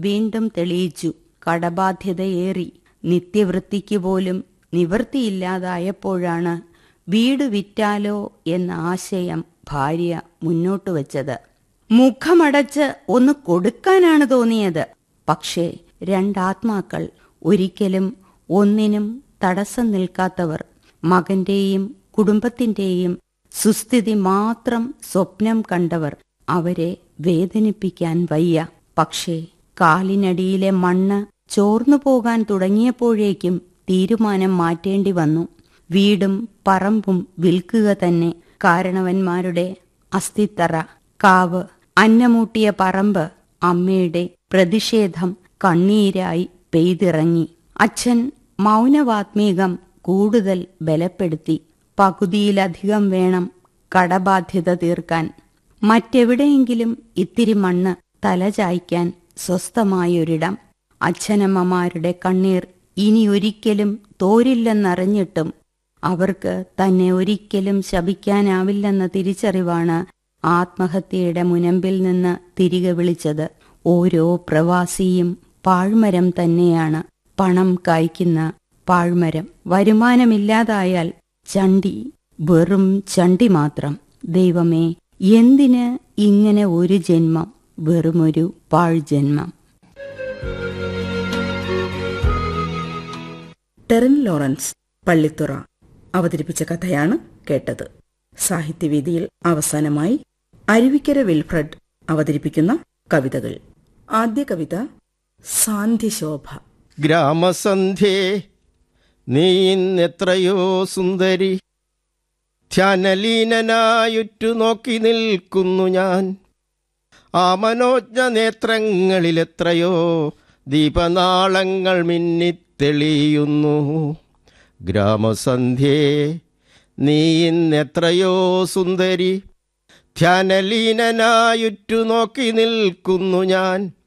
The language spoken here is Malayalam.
വീണ്ടും തെളിയിച്ചു കടബാധ്യതയേറി നിത്യവൃത്തിക്ക് പോലും നിവൃത്തിയില്ലാതായപ്പോഴാണ് വീട് വിറ്റാലോ എന്ന ആശയം ഭാര്യ മുന്നോട്ട് വച്ചത് മുഖമടച്ച് ഒന്ന് കൊടുക്കാനാണ് തോന്നിയത് പക്ഷേ രണ്ടാത്മാക്കൾ ഒരിക്കലും ഒന്നിനും തടസ്സം നിൽക്കാത്തവർ മകന്റെയും കുടുംബത്തിന്റെയും സുസ്ഥിതി മാത്രം സ്വപ്നം കണ്ടവർ അവരെ വേദനിപ്പിക്കാൻ വയ്യ പക്ഷേ കാലിനടിയിലെ മണ്ണ് ചോർന്നു പോകാൻ തുടങ്ങിയപ്പോഴേക്കും തീരുമാനം മാറ്റേണ്ടി വന്നു വീടും പറമ്പും വിൽക്കുക തന്നെ കാരണവന്മാരുടെ അസ്ഥിത്തറ കാവ് അന്നമൂട്ടിയ പറമ്പ് അമ്മയുടെ പ്രതിഷേധം കണ്ണീരായി പെയ്തിറങ്ങി അച്ഛൻ മൗനവാത്മീകം കൂടുതൽ ബലപ്പെടുത്തി പകുതിയിലധികം വേണം കടബാധ്യത തീർക്കാൻ മറ്റെവിടെയെങ്കിലും ഇത്തിരി മണ്ണ് തലചായ്ക്കാൻ സ്വസ്ഥമായൊരിടം അച്ഛനമ്മമാരുടെ കണ്ണീർ ഇനി ഒരിക്കലും തോരില്ലെന്നറിഞ്ഞിട്ടും അവർക്ക് തന്നെ ഒരിക്കലും ശപിക്കാനാവില്ലെന്ന തിരിച്ചറിവാണ് ആത്മഹത്യയുടെ മുനമ്പിൽ നിന്ന് തിരികെ വിളിച്ചത് ഓരോ പ്രവാസിയും പാഴ്മരം തന്നെയാണ് പണം കായ്ക്കുന്ന പാഴ്മരം വരുമാനമില്ലാതായാൽ ചണ്ടി വെറും ചണ്ടി മാത്രം ദൈവമേ എന്തിന് ഇങ്ങനെ ഒരു ജന്മം വെറുമൊരു പാഴ്ജന്മം ടെറിൻ ലോറൻസ് പള്ളിത്തുറ അവതരിപ്പിച്ച കഥയാണ് കേട്ടത് സാഹിത്യവേദിയിൽ അവസാനമായി അരുവിക്കര വിൽഫ്രഡ് അവതരിപ്പിക്കുന്ന കവിതകൾ ആദ്യ കവിത സാന്ധ്യശോഭ ഗ്രാമസന്ധ്യേ നീ ഇന്നെത്രയോ സുന്ദരി ധ്യാനലീനനായുറ്റു നോക്കി നിൽക്കുന്നു ഞാൻ ആ മനോജ്ഞ നേത്രങ്ങളിലെത്രയോ ദീപനാളങ്ങൾ മിന്നിത്തെളിയുന്നു ഗ്രാമസന്ധ്യേ നീ ഇന്നെത്രയോ സുന്ദരി ധ്യാനലീനനായുറ്റു നോക്കി നിൽക്കുന്നു ഞാൻ